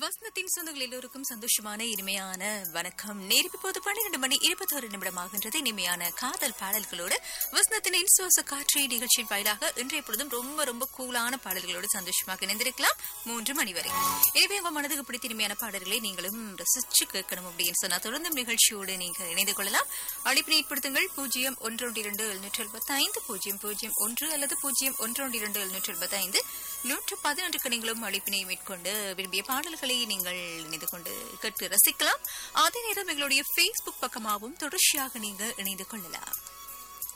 வசனத்தின் சொந்தங்கள் எல்லோருக்கும் சந்தோஷமான இனிமையான வணக்கம் நேரிப்பு போது பன்னிரண்டு மணி இருபத்தோரு நிமிடம் ஆகின்றது இனிமையான காதல் பாடல்களோடு வசனத்தின் இன்சுவாச காற்றை நிகழ்ச்சியின் வாயிலாக இன்றைய பொழுதும் ரொம்ப ரொம்ப கூலான பாடல்களோடு சந்தோஷமாக இணைந்திருக்கலாம் மூன்று மணி வரை எனவே உங்க மனதுக்கு பிடித்த இனிமையான பாடல்களை நீங்களும் ரசிச்சு கேட்கணும் அப்படின்னு சொன்னா தொடர்ந்தும் நிகழ்ச்சியோடு நீங்கள் இணைந்து கொள்ளலாம் அழைப்பினை ஏற்படுத்துங்கள் பூஜ்ஜியம் ஒன்று இரண்டு எழுநூற்றி எழுபத்தி ஐந்து பூஜ்ஜியம் பூஜ்ஜியம் ஒன்று அல்லது பூஜ்ஜியம் ஒன்று இரண்டு எழுநூற்றி எழுபத்தி ஐந்து நூற்று பதினொன்றுக்கு நீங்களும் அழைப்பினை மேற்கொண்டு விரும்பிய பாடல்களை நீங்கள் இணைந்து கொண்டு கேட்டு ரசிக்கலாம் அதே நேரம் எங்களுடைய ஃபேஸ்புக் பக்கமாகவும் தொடர்ச்சியாக நீங்க இணைந்து கொள்ளலாம்